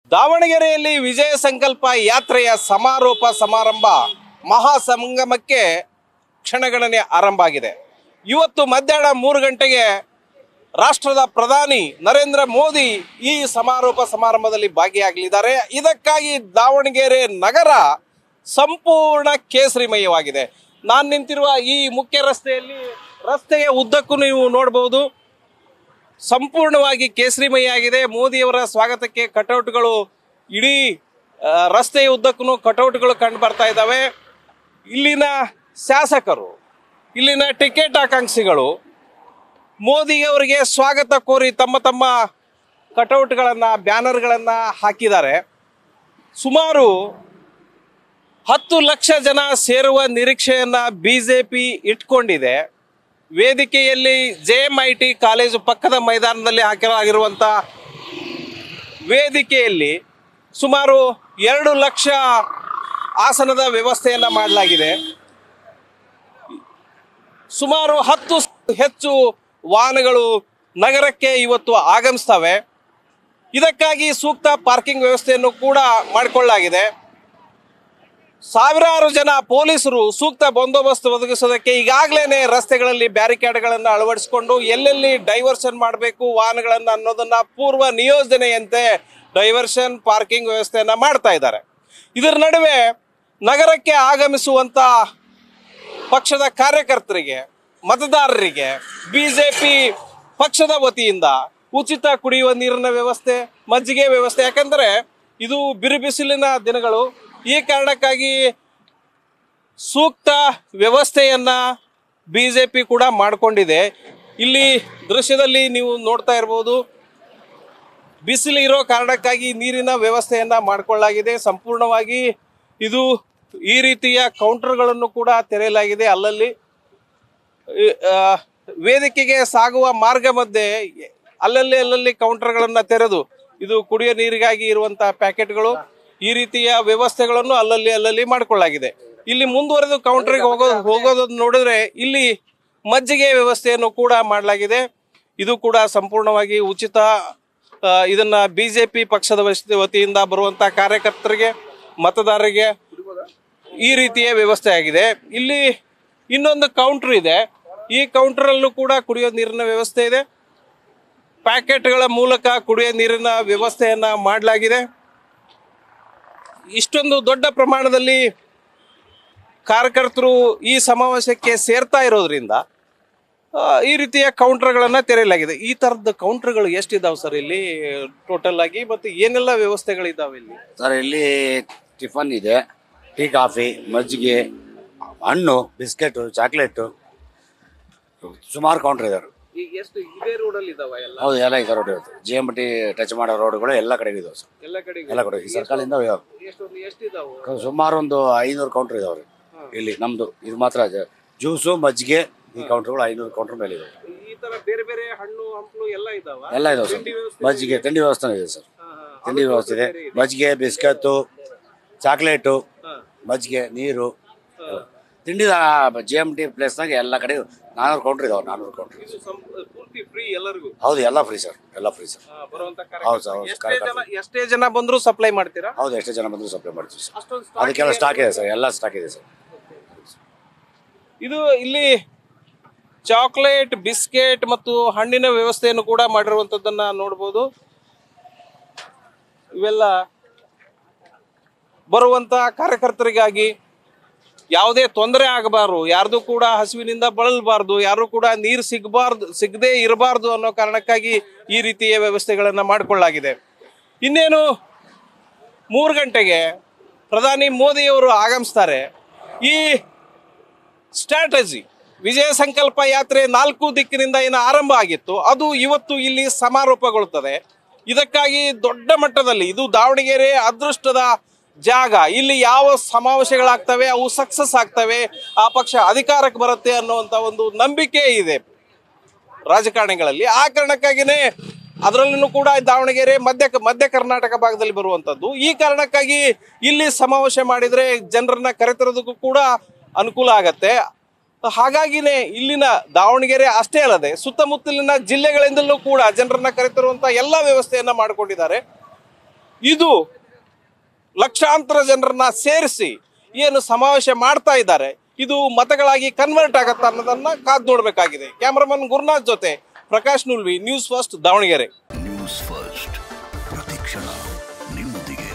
ದಾವಣಗೆರೆಯಲ್ಲಿ ವಿಜಯ ಸಂಕಲ್ಪ ಯಾತ್ರೆಯ ಸಮಾರೋಪ ಸಮಾರಂಭ ಮಹಾ ಸಂಗಮಕ್ಕೆ ಕ್ಷಣಗಣನೆ ಆರಂಭ ಆಗಿದೆ ಇವತ್ತು ಮಧ್ಯಾಹ್ನ ಮೂರು ಗಂಟೆಗೆ ರಾಷ್ಟ್ರದ ಪ್ರಧಾನಿ ನರೇಂದ್ರ ಮೋದಿ ಈ ಸಮಾರೋಪ ಸಮಾರಂಭದಲ್ಲಿ ಭಾಗಿಯಾಗಲಿದ್ದಾರೆ ಇದಕ್ಕಾಗಿ ದಾವಣಗೆರೆ ನಗರ ಸಂಪೂರ್ಣ ಕೇಸರಿಮಯವಾಗಿದೆ ನಾನು ನಿಂತಿರುವ ಈ ಮುಖ್ಯ ರಸ್ತೆಯಲ್ಲಿ ರಸ್ತೆಯ ಉದ್ದಕ್ಕೂ ನೀವು ನೋಡಬಹುದು ಸಂಪೂರ್ಣವಾಗಿ ಕೇಸರಿಮಯ ಆಗಿದೆ ಮೋದಿಯವರ ಸ್ವಾಗತಕ್ಕೆ ಕಟೌಟ್ಗಳು ಇಡೀ ಆ, ರಸ್ತೆಯ ಉದ್ದಕ್ಕೂ ಕಟೌಟ್ಗಳು ಕಂಡು ಬರ್ತಾ ಇದ್ದಾವೆ ಇಲ್ಲಿನ ಶಾಸಕರು ಇಲ್ಲಿನ ಟಿಕೆಟ್ ಆಕಾಂಕ್ಷಿಗಳು ಮೋದಿಯವರಿಗೆ ಸ್ವಾಗತ ಕೋರಿ ತಮ್ಮ ತಮ್ಮ ಕಟೌಟ್ಗಳನ್ನು ಬ್ಯಾನರ್ಗಳನ್ನು ಹಾಕಿದ್ದಾರೆ ಸುಮಾರು ಹತ್ತು ಲಕ್ಷ ಜನ ಸೇರುವ ನಿರೀಕ್ಷೆಯನ್ನ ಬಿಜೆಪಿ ಇಟ್ಕೊಂಡಿದೆ ವೇದಿಕೆಯಲ್ಲಿ J M I T college ಪಕ್ಕದ ಮೈದಾನದಲ್ಲಿ ಹಾಕಲಾಗಿರುವಂಥ ವೇದಿಕೆಯಲ್ಲಿ ಸುಮಾರು ಎರಡು ಲಕ್ಷ ಆಸನದ ವ್ಯವಸ್ಥೆಯನ್ನು ಮಾಡಲಾಗಿದೆ ಸುಮಾರು ಹತ್ತು ಹೆಚ್ಚು ವಾಹನಗಳು ನಗರಕ್ಕೆ ಇವತ್ತು ಆಗಮಿಸ್ತವೆ ಇದಕ್ಕಾಗಿ ಸೂಕ್ತ ಪಾರ್ಕಿಂಗ್ ವ್ಯವಸ್ಥೆಯನ್ನು ಕೂಡ ಮಾಡಿಕೊಳ್ಳಲಾಗಿದೆ ಸಾವಿರಾರು ಜನ ಪೊಲೀಸರು ಸೂಕ್ತ ಬಂದೋಬಸ್ತ್ ಒದಗಿಸೋದಕ್ಕೆ ಈಗಾಗಲೇ ರಸ್ತೆಗಳಲ್ಲಿ ಬ್ಯಾರಿಕೇಡ್ಗಳನ್ನು ಅಳವಡಿಸಿಕೊಂಡು ಎಲ್ಲೆಲ್ಲಿ ಡೈವರ್ಷನ್ ಮಾಡಬೇಕು ವಾಹನಗಳನ್ನು ಅನ್ನೋದನ್ನ ಪೂರ್ವ ನಿಯೋಜನೆಯಂತೆ ಡೈವರ್ಷನ್ ಪಾರ್ಕಿಂಗ್ ವ್ಯವಸ್ಥೆಯನ್ನ ಮಾಡ್ತಾ ಇದ್ದಾರೆ ಇದರ ನಡುವೆ ನಗರಕ್ಕೆ ಆಗಮಿಸುವಂತ ಪಕ್ಷದ ಕಾರ್ಯಕರ್ತರಿಗೆ ಮತದಾರರಿಗೆ ಬಿಜೆಪಿ ಪಕ್ಷದ ವತಿಯಿಂದ ಉಚಿತ ಕುಡಿಯುವ ನೀರಿನ ವ್ಯವಸ್ಥೆ ಮಜ್ಜಿಗೆ ವ್ಯವಸ್ಥೆ ಯಾಕಂದ್ರೆ ಇದು ಬಿರುಬಿಸಿಲಿನ ದಿನಗಳು ಈ ಕಾರಣಕ್ಕಾಗಿ ಸೂಕ್ತ ವ್ಯವಸ್ಥೆಯನ್ನ ಬಿಜೆಪಿ ಕೂಡ ಮಾಡಿಕೊಂಡಿದೆ ಇಲ್ಲಿ ದೃಶ್ಯದಲ್ಲಿ ನೀವು ನೋಡ್ತಾ ಇರ್ಬೋದು ಬಿಸಿಲು ಇರೋ ಕಾರಣಕ್ಕಾಗಿ ನೀರಿನ ವ್ಯವಸ್ಥೆಯನ್ನ ಮಾಡಿಕೊಳ್ಳಲಾಗಿದೆ ಸಂಪೂರ್ಣವಾಗಿ ಇದು ಈ ರೀತಿಯ ಕೌಂಟರ್ಗಳನ್ನು ಕೂಡ ತೆರೆಯಲಾಗಿದೆ ಅಲ್ಲಲ್ಲಿ ಈ, ಆ, ವೇದಿಕೆಗೆ ಸಾಗುವ ಮಾರ್ಗ ಮಧ್ಯೆ ಅಲ್ಲಲ್ಲಿ ಅಲ್ಲಲ್ಲಿ ಕೌಂಟರ್ಗಳನ್ನು ತೆರೆದು ಇದು ಕುಡಿಯೋ ನೀರಿಗಾಗಿ ಇರುವಂತಹ ಪ್ಯಾಕೆಟ್ಗಳು ಈ ರೀತಿಯ ವ್ಯವಸ್ಥೆಗಳನ್ನು ಅಲ್ಲಲ್ಲಿ ಅಲ್ಲಲ್ಲಿ ಮಾಡಿಕೊಳ್ಳಲಾಗಿದೆ ಇಲ್ಲಿ ಮುಂದುವರೆದು ಕೌಂಟರ್ಗೆ ಹೋಗೋ ಹೋಗೋದನ್ನು ನೋಡಿದ್ರೆ ಇಲ್ಲಿ ಮಜ್ಜಿಗೆ ವ್ಯವಸ್ಥೆಯನ್ನು ಕೂಡ ಮಾಡಲಾಗಿದೆ ಇದು ಕೂಡ ಸಂಪೂರ್ಣವಾಗಿ ಉಚಿತ ಆ, ಇದನ್ನ ಬಿಜೆಪಿ ಪಕ್ಷದ ವಶ- ವತಿಯಿಂದ ಬರುವಂತ ಕಾರ್ಯಕರ್ತರಿಗೆ ಮತದಾರರಿಗೆ ಈ ರೀತಿಯ ವ್ಯವಸ್ಥೆ ಆಗಿದೆ ಇಲ್ಲಿ ಇನ್ನೊಂದು ಕೌಂಟರ್ ಇದೆ ಈ ಕೌಂಟರಲ್ಲೂ ಕೂಡ ಕುಡಿಯೋ ನೀರಿನ ವ್ಯವಸ್ಥೆ ಇದೆ ಪ್ಯಾಕೆಟ್ಗಳ ಮೂಲಕ ಕುಡಿಯೋ ನೀರಿನ ವ್ಯವಸ್ಥೆಯನ್ನ ಮಾಡಲಾಗಿದೆ ಇಷ್ಟೊಂದು ದೊಡ್ಡ ಪ್ರಮಾಣದಲ್ಲಿ ಕಾರ್ಯಕರ್ತರು ಈ ಸಮಾವೇಶಕ್ಕೆ ಸೇರ್ತಾ ಇರೋದ್ರಿಂದ ಆ, ಈ ರೀತಿಯ ಕೌಂಟರ್ಗಳನ್ನು ತೆರೆಯಲಾಗಿದೆ ಈ ಥರದ ಕೌಂಟರ್ಗಳು ಎಷ್ಟಿದಾವೆ ಸರ್ ಇಲ್ಲಿ ಟೋಟಲ್ ಆಗಿ ಮತ್ತು ಏನೆಲ್ಲ ವ್ಯವಸ್ಥೆಗಳಿದಾವೆ ಇಲ್ಲಿ ಸರ್ ಇಲ್ಲಿ ಟಿಫನ್ ಇದೆ ಟೀ ಕಾಫಿ ಮಜ್ಜಿಗೆ ಹಣ್ಣು ಬಿಸ್ಕೆಟು ಚಾಕ್ಲೇಟು ಸುಮಾರು ಕೌಂಟರ್ ಇದಾವೆ ಈಗ ಎಷ್ಟು ಇದೇ ರೋಡಲ್ಲಿ ಇದಾವ ಎಲ್ಲ ಹೌದು ಎಲ್ಲ ಇದೆ ರೋಡ್ ಇರುತ್ತೆ ಜಿ ಎಮ್ ಟಿ ಟಚ್ ಮಾಡೋ ರೋಡ್ಗಳು ಎಲ್ಲ ಕಡೆಗೆ ಇದಾವೆ ಸರ್ ಎಲ್ಲ ಕಡೆ ಎಲ್ಲ ಕಡೆ ಈ ಸರ್ಕಲಿಂದ ಇದಾವೆ. ಎಷ್ಟೊಂದು ಎಷ್ಟಿದಾವು ಸುಮಾರು ಒಂದು ಐನೂರು ಕೌಂಟರ್ ಇದಾವೆ ಇಲ್ಲಿ ನಮ್ದು ಇದು ಮಾತ್ರ ಜ್ಯೂಸು ಮಜ್ಜಿಗೆ ಈ ಕೌಂಟರ್ಗಳು ಐನೂರು ಕೌಂಟರ್ ಮೇಲೆ ಇದಾವೆ ಈ ತರ ಬೇರೆ ಬೇರೆ ಹಣ್ಣು ಹಂಪಲು ಎಲ್ಲ ಇದಾವ ಎಲ್ಲ ಇದಾವೆ ಸರ್ ತಿಂಡಿ ವ್ಯವಸ್ಥೆ ಮಜ್ಜಿಗೆ ತಿಂಡಿ ವ್ಯವಸ್ಥೆ ಇದೆ ಸರ್ ಹಾ, ಹಾ. ತಿಂಡಿ ವ್ಯವಸ್ಥೆ ಇದೆ ಮಜ್ಜಿಗೆ ಬಿಸ್ಕತ್ತು ಚಾಕ್ಲೇಟು ಮಜ್ಜಿಗೆ ನೀರು ತಿಂಡಿ ಜಿ ಎಮ್ ಟಿ ಪ್ಲೇಸ್ನಾಗ ಎಲ್ಲ ಕಡೆ ನಾನ್ನೂರು ಕೌಂಟರ್ ಇದಾವೆ ನಾನ್ನೂರು ಕೌಂಟರ್ ಇದು ಸಂ- ಪೂರ್ತಿ ಫ್ರೀ ಎಲ್ಲರಿಗೂ ಹೌದು ಎಲ್ಲ ಫ್ರೀ ಸರ್ ಎಲ್ಲ ಫ್ರೀ ಸರ್ ಹಾ, ಬರುವಂತ ಹೌದು ಸರ್, ಹೌದು, ಎಷ್ಟೇ ಜನ ಎಷ್ಟೇ ಜನ ಬಂದ್ರು ಸಪ್ಲೈ ಮಾಡ್ತೀರಾ ಹೌದು ಎಷ್ಟೇ ಜನ ಬಂದರೂ ಸಪ್ಲೈ ಮಾಡ್ತೀವಿ ಸರ್ ಅಷ್ಟೊಂದು ಅದಕ್ಕೆಲ್ಲ ಸ್ಟಾಕ್ ಇದೆ ಸರ್ ಎಲ್ಲ ಸ್ಟಾಕ್ ಇದೆ ಸರ್ ಇದು ಇಲ್ಲಿ ಚಾಕ್ಲೇಟ್ ಬಿಸ್ಕೆಟ್ ಮತ್ತು ಹಣ್ಣಿನ ವ್ಯವಸ್ಥೆಯನ್ನು ಕೂಡ ಮಾಡಿರುವಂತದ್ದನ್ನ ನೋಡಬಹುದು ಇವೆಲ್ಲ ಬರುವಂತ ಕಾರ್ಯಕರ್ತರಿಗಾಗಿ ಯಾವುದೇ ತೊಂದರೆ ಆಗಬಾರ್ದು ಯಾರ್ದು ಕೂಡ ಹಸುವಿನಿಂದ ಬಳಲಬಾರ್ದು ಯಾರು ಕೂಡ ನೀರು ಸಿಗಬಾರ್ದು ಸಿಗದೆ ಇರಬಾರ್ದು ಅನ್ನೋ ಕಾರಣಕ್ಕಾಗಿ ಈ ರೀತಿಯ ವ್ಯವಸ್ಥೆಗಳನ್ನು ಮಾಡಿಕೊಳ್ಳಲಾಗಿದೆ ಇನ್ನೇನು ಮೂರು ಗಂಟೆಗೆ ಪ್ರಧಾನಿ ಮೋದಿಯವರು ಆಗಮಿಸ್ತಾರೆ ಈ ಸ್ಟ್ರಾಟಜಿ ವಿಜಯ ಸಂಕಲ್ಪ ಯಾತ್ರೆ ನಾಲ್ಕು ದಿಕ್ಕಿನಿಂದ ಏನು ಆರಂಭ ಆಗಿತ್ತು ಅದು ಇವತ್ತು ಇಲ್ಲಿ ಸಮಾರೋಪಗೊಳ್ಳುತ್ತದೆ ಇದಕ್ಕಾಗಿ ದೊಡ್ಡ ಮಟ್ಟದಲ್ಲಿ ಇದು ದಾವಣಗೆರೆ ಅದೃಷ್ಟದ ಜಾಗ ಇಲ್ಲಿ ಯಾವ ಸಮಾವೇಶಗಳಾಗ್ತವೆ ಅವು ಸಕ್ಸಸ್ ಆಗ್ತವೆ ಆ ಪಕ್ಷ ಅಧಿಕಾರಕ್ಕೆ ಬರುತ್ತೆ ಅನ್ನುವಂಥ ಒಂದು ನಂಬಿಕೆ ಇದೆ ರಾಜಕಾರಣಿಗಳಲ್ಲಿ ಆ ಕಾರಣಕ್ಕಾಗಿನೇ ಅದರಲ್ಲೂ ಕೂಡ ದಾವಣಗೆರೆ ಮಧ್ಯ ಮಧ್ಯ ಕರ್ನಾಟಕ ಭಾಗದಲ್ಲಿ ಬರುವಂಥದ್ದು ಈ ಕಾರಣಕ್ಕಾಗಿ ಇಲ್ಲಿ ಸಮಾವೇಶ ಮಾಡಿದರೆ ಜನರನ್ನ ಕರೆತರೋದಕ್ಕೂ ಕೂಡ ಅನುಕೂಲ ಆಗತ್ತೆ ಹಾಗಾಗಿನೇ ಇಲ್ಲಿನ ದಾವಣಗೆರೆ ಅಷ್ಟೇ ಅಲ್ಲದೆ ಸುತ್ತಮುತ್ತಲಿನ ಜಿಲ್ಲೆಗಳಿಂದಲೂ ಕೂಡ ಜನರನ್ನ ಕರೆತರುವಂತ ಎಲ್ಲ ವ್ಯವಸ್ಥೆಯನ್ನ ಮಾಡಿಕೊಂಡಿದ್ದಾರೆ ಇದು ಲಕ್ಷಾಂತರ ಜನರನ್ನ ಸೇರಿಸಿ ಏನು ಸಮಾವೇಶ ಮಾಡ್ತಾ ಇದ್ದಾರೆ ಇದು ಮತಗಳಾಗಿ ಕನ್ವರ್ಟ್ ಆಗತ್ತಾ ಅನ್ನೋದನ್ನ ಕಾದ್ ನೋಡ್ಬೇಕಾಗಿದೆ ಕ್ಯಾಮರಾಮನ್ ಗುರುನಾಥ್ ಜೊತೆ Prakash Nulvi news first Davanagere news first ಪ್ರತಿಕ್ಷಣ ನಿಮ್ಮೊಂದಿಗೆ